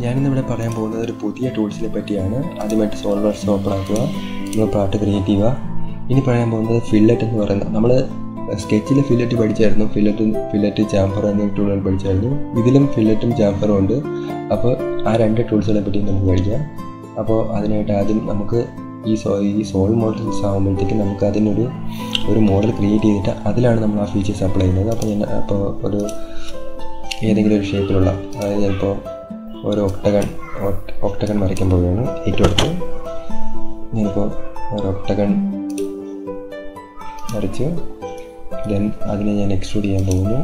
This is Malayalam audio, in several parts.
ഞാനിന്നിവിടെ പറയാൻ പോകുന്നത് ഒരു പുതിയ ടൂൾസിനെ പറ്റിയാണ് ആദ്യമായിട്ട് സോൾവേഴ്സ് ഓപ്പൺ ആക്കുക നമ്മൾ പാട്ട് ക്രിയേറ്റ് ചെയ്യുക ഇനി പറയാൻ പോകുന്നത് ഫില്ലറ്റ് എന്ന് പറയുന്നത് നമ്മൾ സ്കെച്ചിൽ ഫില്ലറ്റ് പഠിച്ചായിരുന്നു ഫില്ലറ്റ് ഫില്ലറ്റ് ചാമ്പർ എന്നീ ടൂളുകൾ പഠിച്ചായിരുന്നു ഇതിലും ഫില്ലറ്റും ചാമ്പറും ഉണ്ട് അപ്പോൾ ആ രണ്ട് ടൂൾസുകളെ പറ്റി നമുക്ക് പഠിക്കാം അപ്പോൾ അതിനായിട്ട് ആദ്യം നമുക്ക് ഈ സോ ഈ സോൾ മോഡൽസ് ആകുമ്പോഴത്തേക്കും നമുക്ക് അതിനൊരു ഒരു മോഡൽ ക്രിയേറ്റ് ചെയ്തിട്ട് അതിലാണ് നമ്മൾ ആ ഫീച്ചേഴ്സ് അപ്ലൈ ചെയ്യുന്നത് അപ്പോൾ ഞാൻ അപ്പോൾ ഒരു ഏതെങ്കിലും ഒരു ഷേപ്പിലുള്ള അതായത് ചിലപ്പോൾ ഒരു ഒക്ടഗൺ ഒക്ടഗൺ വരയ്ക്കാൻ പോവുകയാണ് ഏറ്റവും അടുത്ത് ഞാനിപ്പോൾ ഒരു ഒക്ടഗൺ വരച്ച് ദെൻ അതിനെ ഞാൻ എക്സ്ട്രൂഡ് ചെയ്യാൻ പോകുന്നു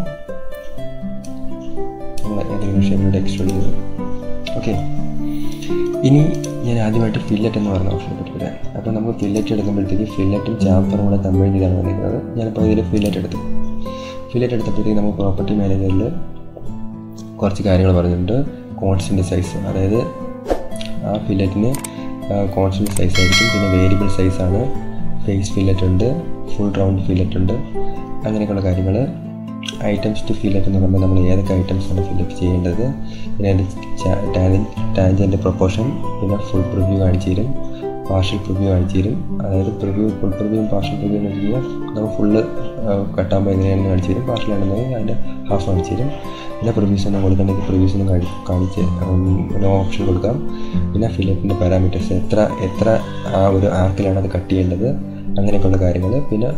നമ്മൾ ഏതെങ്കിലും ഷേപ്പിലൂടെ എക്സ്ട്രൂഡ് ചെയ്തു ഓക്കെ ഇനി ഞാൻ ആദ്യമായിട്ട് ഫില്ലറ്റ് എന്ന് പറഞ്ഞ ഓപ്ഷനെ പറ്റി പറയാം അപ്പോൾ നമുക്ക് ഫില്ലറ്റ് എടുക്കുമ്പോഴത്തേക്ക് ഫില്ലറ്റും ചാമ്പറും കൂടെ കമ്പൈൻ ചെയ്താണ് വന്നിരിക്കുന്നത് ഞാനിപ്പോൾ ഇതിൽ ഫില്ലറ്റ് എടുത്തു ഫില്ലറ്റ് എടുത്തപ്പോഴത്തേക്ക് നമുക്ക് പ്രോപ്പർട്ടി മാനേജറിൽ കുറച്ച് കാര്യങ്ങൾ പറഞ്ഞിട്ടുണ്ട് കോൺസ്റ്റൻ്റ് സൈസ് അതായത് ആ ഫില്ലറ്റിന് കോൺസ്റ്റൻ്റ് സൈസ് ആയിരിക്കും പിന്നെ വേരിയബിൾ സൈസാണ് ഫേസ് ഫില്ലറ്റ് ഉണ്ട് ഫുൾ റൗണ്ട് ഫില്ലറ്റ് ഉണ്ട് അങ്ങനെയൊക്കെയുള്ള കാര്യങ്ങൾ ഐറ്റംസ് ടു ഫില്ലറ്റ് എന്ന് പറയുമ്പോൾ നമ്മൾ ഏതൊക്കെ ഐറ്റംസാണ് ഫില്ലറ്റ് ചെയ്യേണ്ടത് പിന്നെ അതിൻ്റെ ടാൻജൻ്റെ പ്രൊപ്പോർഷൻ പിന്നെ ഫുൾ പ്രിവ്യൂ കാണിച്ചു തരും പാർഷ്യൽ പ്രിവ്യൂ കാണിച്ചു തരും അതായത് പ്രിവ്യൂ ഫുൾ പ്രിവ്യൂവും പാർഷ്യൽ പ്രിവ്യൂ എന്ന് വെച്ച് കഴിഞ്ഞാൽ നമ്മൾ ഫുള്ള് കട്ടാകുമ്പോൾ എങ്ങനെയാണെന്ന് കാണിച്ചു തരും പാർഷ്യൽ ആണെന്നുണ്ടെങ്കിൽ അതിൻ്റെ ഹാഫ് കാണിച്ചു തരും പിന്നെ പ്രിവ്യൂസ് ഒന്നും കൊടുക്കണമെങ്കിൽ പ്രിവ്യൂസ് ഒന്നും കാണി കാണിച്ച് നോ ഓപ്ഷൻ കൊടുക്കാം പിന്നെ ഫില്ലറ്റിൻ്റെ പാരാമീറ്റേഴ്സ് എത്ര എത്ര ആ ഒരു ആർക്കിലാണ് അത് കട്ട് ചെയ്യേണ്ടത് അങ്ങനെയൊക്കെയുള്ള കാര്യങ്ങൾ പിന്നെ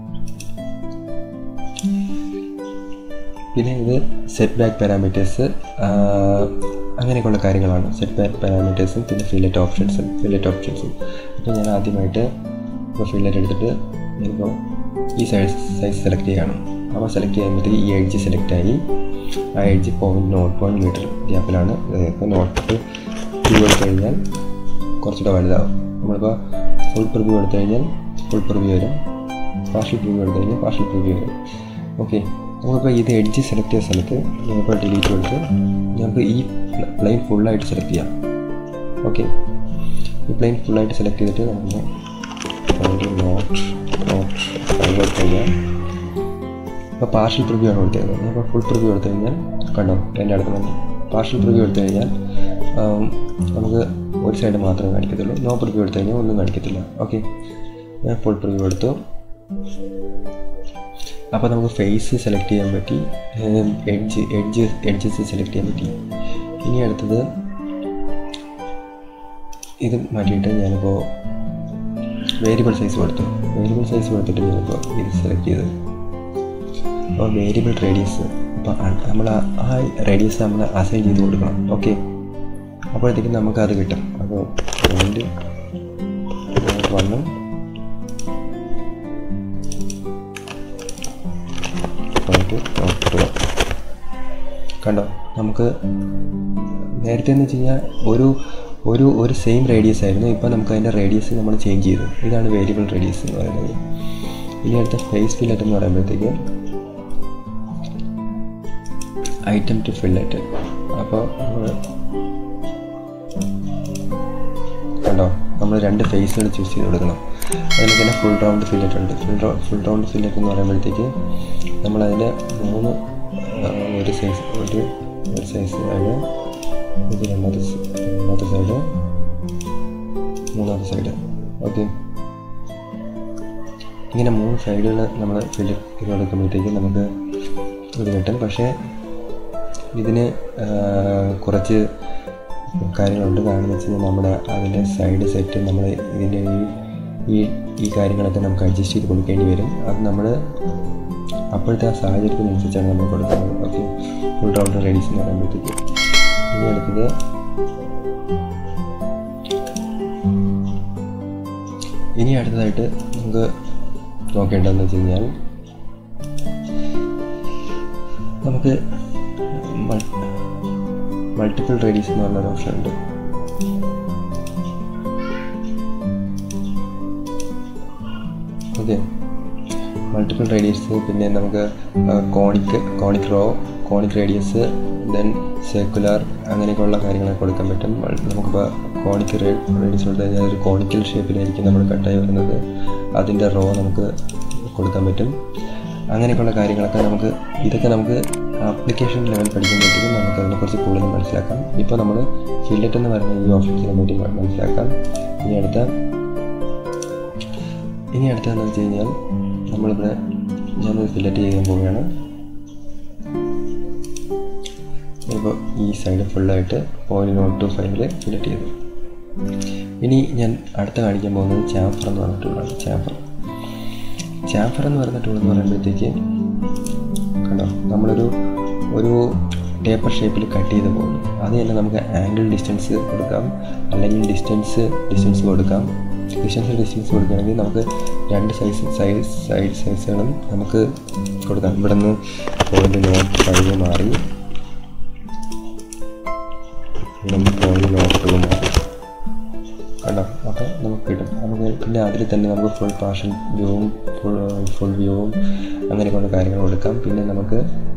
പിന്നെ ഇത് സെറ്റ് ബാക്ക് പാരാമീറ്റേഴ്സ് അങ്ങനെയൊക്കെയുള്ള കാര്യങ്ങളാണ് സെറ്റ് ബാക്ക് പാരാമീറ്റേഴ്സും പിന്നെ ഫില്ലറ്റ് ഓപ്ഷൻസും ഫില്ലറ്റ് ഓപ്ഷൻസും അപ്പോൾ ഞാൻ ആദ്യമായിട്ട് ഇപ്പോൾ ഫില്ലറ്റ് എടുത്തിട്ട് ഞാനിപ്പോൾ ഈ സൈസ് സൈസ് സെലക്ട് ചെയ്യണം അപ്പോൾ സെലക്ട് ചെയ്യുമ്പോഴത്തേക്ക് ഈ എഡ്ജ് സെലക്ട് ആയി ആ edge point nought point meter ഗ്യാപ്പിലാണ് ഇപ്പോൾ നോട്ട് ടു എടുത്തു കഴിഞ്ഞാൽ കുറച്ചുകൂടെ വലുതാവും നമ്മളിപ്പോൾ ഫുൾ പ്രിവ്യൂ എടുത്തു കഴിഞ്ഞാൽ ഫുൾ പ്രിവ്യൂ വരും പാർഷ്യൽ പ്രിവ്യൂ എടുത്തു കഴിഞ്ഞാൽ പാർഷ്യൽ പ്രിവ്യൂ വരും ഓക്കെ നമുക്കിപ്പോൾ ഇത് എഡ്ജ് സെലക്ട് ചെയ്ത സ്ഥലത്ത് ഞാനിപ്പോൾ ഡിലീറ്റ് കൊടുത്ത് നമുക്ക് ഈ പ്ലെയിൻ ഫുള്ളായിട്ട് സെലക്ട് ചെയ്യാം ഓക്കെ ഈ പ്ലെയിൻ ഫുള്ളായിട്ട് സെലക്ട് ചെയ്തിട്ട് നമുക്ക് നോട്ട് നോട്ട് ഫൈവ് എടുത്ത് കഴിഞ്ഞാൽ ഇപ്പോൾ പാർഷ്യൽ പ്രിവ്യൂ ആണ് കൊടുത്തേക്കുന്നത് അപ്പോൾ ഫുൾ പ്രിവ്യൂ എടുത്തു കഴിഞ്ഞാൽ കണ്ടോ എൻ്റെ അടുത്ത് തന്നെ പാർഷ്യൽ പ്രിവ്യൂ എടുത്തു കഴിഞ്ഞാൽ നമുക്ക് ഒരു സൈഡ് മാത്രമേ കാണിക്കത്തുള്ളൂ നോ പ്രിവ്യൂ എടുത്തു കഴിഞ്ഞാൽ ഒന്നും കാണിക്കത്തില്ല ഓക്കെ ഞാൻ ഫുൾ പ്രിവ്യൂ എടുത്തു അപ്പോൾ നമുക്ക് ഫേസ് സെലക്ട് ചെയ്യാൻ പറ്റി എഡ്ജ് എഡ്ജ് എഡ്ജസ് സെലക്ട് ചെയ്യാൻ പറ്റി ഇനി അടുത്തത് ഇത് മാറ്റിയിട്ട് ഞാനിപ്പോൾ വേരിയബിൾ സൈസ് കൊടുത്തു വേരിയബിൾ സൈസ് കൊടുത്തിട്ട് ഞാനിപ്പോൾ ഇത് സെലക്ട് ചെയ്ത് അപ്പോൾ വേരിയബിൾ റേഡിയസ് അപ്പോൾ നമ്മൾ ആ റേഡിയസ് നമ്മൾ അസൈൻ ചെയ്ത് കൊടുക്കണം ഓക്കെ അപ്പോഴത്തേക്കും നമുക്കത് കിട്ടും അപ്പോൾ പോയിൻറ്റ് വന്ന് പോയിൻറ്റ് നോക്കുക കണ്ടോ നമുക്ക് നേരത്തെ എന്ന് വെച്ച് കഴിഞ്ഞാൽ ഒരു ഒരു ഒരു സെയിം റേഡിയസ് ആയിരുന്നു ഇപ്പോൾ നമുക്ക് അതിൻ്റെ റേഡിയസ് നമ്മൾ ചേഞ്ച് ചെയ്തു ഇതാണ് വേരിയബിൾ റേഡിയസ് എന്ന് പറയുന്നത് ഇനി അടുത്ത ഫേസ് ഫില്ലറ്റ് എന്ന് പറയുമ്പോഴത്തേക്ക് ഐറ്റം ടു ഫില്ലറ്റ് അപ്പോൾ കണ്ടോ നമ്മൾ രണ്ട് ഫേസുകൾ ചൂസ് ചെയ്ത് കൊടുക്കണം അതിന് പിന്നെ ഫുൾ റൗണ്ട് ഫില്ലറ്റ് ഉണ്ട് ഫുൾ ഫുൾ റൗണ്ട് ഫില്ലറ്റ് എന്ന് പറയുമ്പോഴത്തേക്ക് നമ്മളതിൻ്റെ മൂന്ന് ഒരു സൈസ് ഒരു ഒരു സൈസ് സൈഡ് ഇത് രണ്ടാമത്തെ രണ്ടാമത്തെ സൈഡ് മൂന്നാമത്തെ സൈഡ് ഓക്കെ ഇങ്ങനെ മൂന്ന് സൈഡുകൾ നമ്മൾ ഫില്ല് ചെയ്ത് കൊടുക്കുമ്പോഴത്തേക്ക് നമുക്ക് ഇത് കിട്ടും പക്ഷേ ഇതിന് കുറച്ച് കാര്യങ്ങളുണ്ട് കാരണം എന്ന് വെച്ച് കഴിഞ്ഞാൽ നമ്മുടെ അതിൻ്റെ സൈഡ് സെറ്റ് നമ്മൾ ഇതിൻ്റെ ഈ ഈ ഈ കാര്യങ്ങളൊക്കെ നമുക്ക് അഡ്ജസ്റ്റ് ചെയ്ത് കൊടുക്കേണ്ടി വരും അത് നമ്മൾ അപ്പോഴത്തെ ആ സാഹചര്യത്തിനനുസരിച്ചാണ് നമ്മൾ കൊടുക്കുന്നത് ഓക്കെ ഫുൾ റൗണ്ട് റെഡീസ് എന്ന് പറയുമ്പോഴത്തേക്ക് ഇനി അടുത്തത് ഇനി അടുത്തതായിട്ട് നമുക്ക് നോക്കേണ്ടതെന്ന് വെച്ച് കഴിഞ്ഞാൽ നമുക്ക് മൾട്ടിപ്പിൾ റേഡിയസ് എന്ന് പറഞ്ഞൊരു ഓപ്ഷൻ ഉണ്ട് ഓക്കെ മൾട്ടിപ്പിൾ റേഡിയസ് പിന്നെ നമുക്ക് conic conic rho conic radius then circular അങ്ങനെയൊക്കെയുള്ള കാര്യങ്ങളൊക്കെ കൊടുക്കാൻ പറ്റും നമുക്കിപ്പോൾ കോണിക് റേഡിയസ് കൊടുത്തു കഴിഞ്ഞാൽ ഒരു കോണിക്കൽ ഷേപ്പിലായിരിക്കും നമ്മൾ കട്ടായി വരുന്നത് അതിൻ്റെ റോ നമുക്ക് കൊടുക്കാൻ പറ്റും അങ്ങനെയൊക്കെയുള്ള കാര്യങ്ങളൊക്കെ നമുക്ക് ഇതൊക്കെ നമുക്ക് ആപ്ലിക്കേഷൻ ലെവൽ പഠിക്കുമ്പോഴത്തേക്കും നമുക്ക് അതിനെക്കുറിച്ച് കൂടുതൽ മനസ്സിലാക്കാം ഇപ്പോൾ നമ്മൾ ഫില്ലറ്റ് എന്ന് പറയുന്ന ഈ ഓപ്ഷൻസിനെ പറ്റി മനസ്സിലാക്കാം ഇനി അടുത്ത ഇനി അടുത്തതെന്ന് വെച്ച് കഴിഞ്ഞാൽ നമ്മളിവിടെ ഞാനത് ഫില്ലറ്റ് ചെയ്യാൻ പോവുകയാണ് ഇപ്പോൾ ഈ സൈഡ് ഫുള്ളായിട്ട് പോയിൻറ്റ് നോട്ട് ടു ഫൈവിൽ ഫില്ലറ്റ് ചെയ്തു ഇനി ഞാൻ അടുത്ത കാണിക്കാൻ പോകുന്നത് ചാഫർ എന്ന് പറഞ്ഞ ടൂളാണ് ചാഫർ ചാഫർ എന്ന് പറയുന്ന ടൂൾ എന്ന് പറയുമ്പോഴത്തേക്ക് കണ്ടോ നമ്മളൊരു ഒരു ടേപ്പർ ഷേപ്പിൽ കട്ട് ചെയ്ത് പോകുന്നു അത് തന്നെ നമുക്ക് ആംഗിൾ ഡിസ്റ്റൻസ് കൊടുക്കാം അല്ലെങ്കിൽ ഡിസ്റ്റൻസ് ഡിസ്റ്റൻസ് കൊടുക്കാം ഡിസ്റ്റൻസ് ഡിസ്റ്റൻസ് കൊടുക്കുകയാണെങ്കിൽ നമുക്ക് രണ്ട് സൈസ് സൈസ് സൈഡ് സൈസുകളും നമുക്ക് കൊടുക്കാം ഇവിടെ നിന്ന് പോയിൻ്റ് നോട്ട് ഫൈവ് മാറി ഇവിടെ നിന്ന് പോയിൻ്റ് നോട്ട് ടു മാറി കണ്ടോ അപ്പോൾ നമുക്ക് കിട്ടും നമുക്ക് പിന്നെ അതിൽ തന്നെ നമുക്ക് ഫുൾ പാർഷ്യൽ വ്യൂവും ഫുൾ ഫുൾ വ്യൂവും അങ്ങനെയൊക്കെയുള്ള കാര്യങ്ങൾ കൊടുക്കാം പിന്നെ നമുക്ക്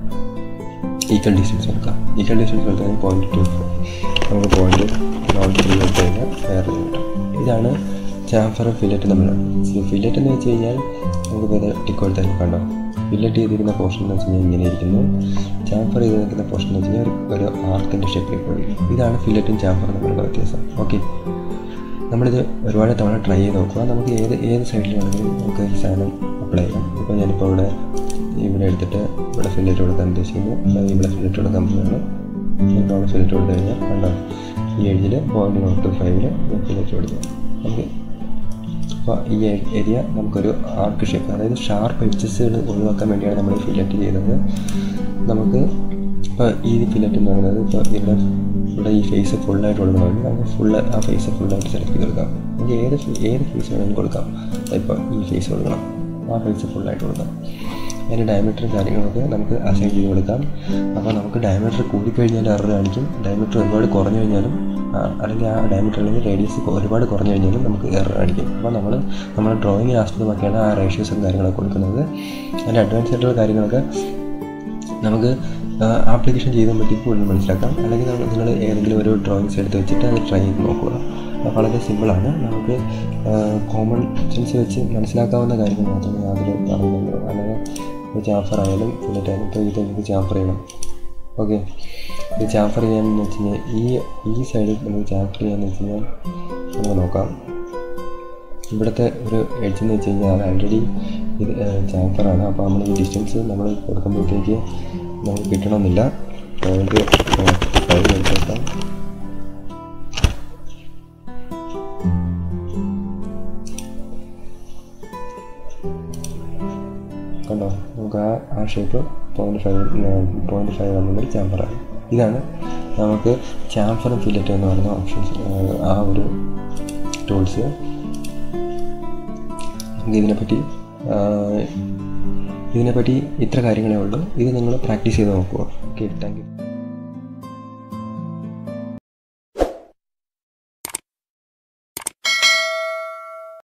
ഈക്വൽ ഡിസ്റ്റൻസ് കൊടുക്കാം ഈക്വൽ ഡിസ്റ്റൻസ് കൊടുത്തു കഴിഞ്ഞാൽ പോയിൻറ്റ് ടു നമുക്ക് പോയിൻറ്റ് നോട്ട് ത്രീ കൊടുത്തു കഴിഞ്ഞാൽ വേറെ കിട്ടും ഇതാണ് ചാംഫർ ഫില്ലറ്റ് നമ്മൾ ഫില്ലറ്റ് എന്ന് വെച്ച് കഴിഞ്ഞാൽ നമുക്ക് ഇത് ടിക്ക് കൊടുത്താൽ കണ്ടോ ഫില്ലറ്റ് ചെയ്തിരിക്കുന്ന പോർഷൻ എന്ന് വെച്ച് കഴിഞ്ഞാൽ ഇങ്ങനെ ഇരിക്കുന്നു ചാംഫർ ചെയ്ത് നിൽക്കുന്ന പോർഷൻ എന്ന് വെച്ച് കഴിഞ്ഞാൽ ഒരു ആർക്കിൻ്റെ ഷേപ്പിലേക്ക് പോയി ഇതാണ് ഫില്ലറ്റും ചാംഫറും തമ്മിലുള്ള വ്യത്യാസം ഓക്കെ നമ്മളിത് ഒരുപാട് തവണ ട്രൈ ചെയ്ത് നോക്കുക നമുക്ക് ഏത് ഏത് സൈഡിലാണെങ്കിലും നമുക്ക് ഈ സാധനം അപ്ലൈ ചെയ്യാം ഇപ്പോൾ ഞാനിപ്പോൾ ഇവിടെ ഇവിടെ എടുത്തിട്ട് ഇവിടെ ഫില്ലറ്റ് കൊടുക്കാൻ ഉദ്ദേശിക്കുന്നു അതായത് ഇവിടെ ഫില്ലറ്റ് കൊടുക്കാൻ പോവുകയാണ് ഇവിടെ അവിടെ ഫില്ലറ്റ് കൊടുത്തു കഴിഞ്ഞാൽ കണ്ടോ ഈ ഏജിൽ പോയിൻറ്റ് നോട്ട് ടു ഫൈവിൽ ഫില്ലറ്റ് കൊടുക്കുക നമുക്ക് അപ്പോൾ ഈ ഏരിയ നമുക്കൊരു ആർക്ക് ഷേപ്പ് അതായത് ഷാർപ്പ് എഡ്ജസ്സുകൾ ഒഴിവാക്കാൻ വേണ്ടിയാണ് നമ്മൾ ഫില്ലറ്റ് ചെയ്തത് നമുക്ക് ഇപ്പോൾ ഈ ഫില്ലറ്റ് എന്ന് പറയുന്നത് ഇപ്പോൾ ഇവിടെ ഇവിടെ ഈ ഫേസ് ഫുള്ളായിട്ട് കൊടുക്കണമെങ്കിൽ നമുക്ക് ഫുള്ള് ആ ഫേസ് ഫുള്ളായിട്ട് സെലക്ട് ചെയ്ത് കൊടുക്കാം നമുക്ക് ഏത് ഏത് ഫേസ് വേണമെങ്കിലും കൊടുക്കാം ഇപ്പോൾ ഈ ഫേസ് കൊടുക്കണം ആ ഫേസ് ഫുള്ളായിട്ട് കൊടുക്കാം അതിൻ്റെ ഡയമീറ്ററും കാര്യങ്ങളൊക്കെ നമുക്ക് അസൈൻ ചെയ്ത് കൊടുക്കാം അപ്പോൾ നമുക്ക് ഡയമീറ്റർ കൂടിക്കഴിഞ്ഞാൽ എറർ കാണിക്കും ഡയമീറ്റർ ഒരുപാട് കുറഞ്ഞു കഴിഞ്ഞാലും അല്ലെങ്കിൽ ആ ഡയമീറ്റർ അല്ലെങ്കിൽ റേഡിയസ് ഒരുപാട് കുറഞ്ഞു കഴിഞ്ഞാലും നമുക്ക് എറർ കാണിക്കും അപ്പോൾ നമ്മൾ നമ്മുടെ ഡ്രോയിങ്ങിനെ ആസ്പദമാക്കിയാണ് ആ റേഷ്യോസും കാര്യങ്ങളൊക്കെ കൊടുക്കുന്നത് അതിൻ്റെ അഡ്വാൻസ് ആയിട്ടുള്ള കാര്യങ്ങളൊക്കെ നമുക്ക് ആപ്ലിക്കേഷൻ ചെയ്യുമ്പോഴത്തേക്ക് കൂടുതൽ മനസ്സിലാക്കാം അല്ലെങ്കിൽ നിങ്ങൾ ഏതെങ്കിലും ഒരു ഡ്രോയിങ്സ് എടുത്ത് വെച്ചിട്ട് അത് ട്രൈ ചെയ്ത് നോക്കുക വളരെ സിമ്പിളാണ് നമുക്ക് കോമൺ സെൻസ് വെച്ച് മനസ്സിലാക്കാവുന്ന കാര്യങ്ങൾ മാത്രമേ അതിൽ പറയുന്നുള്ളൂ അല്ലാതെ ഇപ്പോൾ ചാഫർ ആയാലും ഫില്ലറ്റ് ആയാലും ഇപ്പോൾ ഇത് നമുക്ക് ചാഫർ ചെയ്യണം ഓക്കെ ഇത് ചാഫർ ചെയ്യാമെന്ന് വെച്ച് കഴിഞ്ഞാൽ ഈ ഈ സൈഡിൽ നമുക്ക് ചാഫർ ചെയ്യാമെന്ന് വെച്ച് കഴിഞ്ഞാൽ നമുക്ക് നോക്കാം ഇവിടുത്തെ ഒരു എഡ്ജ് എന്ന് വെച്ച് കഴിഞ്ഞാൽ അത് ആൾറെഡി ഇത് ചാഫറാണ് അപ്പോൾ നമ്മൾ ഈ ഡിസ്റ്റൻസ് നമ്മൾ കൊടുക്കുമ്പോഴത്തേക്ക് നമുക്ക് കിട്ടണമെന്നില്ല പോയിൻറ്റ് ഫൈവ് എടുത്തേക്കാം കണ്ടോ നമുക്ക് ആ ആ shape point five point five എന്നത് ചാമ്പറാണ് ഇതാണ് നമുക്ക് ചാംഫറും ഫില്ലറ്റ് എന്ന് പറയുന്ന ഓപ്ഷൻസ് ആ ഒരു ടൂൾസ് ഇതിനെപ്പറ്റി ഇതിനെപ്പറ്റി ഇത്ര കാര്യങ്ങളേ ഉള്ളൂ ഇത് നിങ്ങൾ പ്രാക്ടീസ് ചെയ്ത് നോക്കുക ഓക്കെ താങ്ക് യു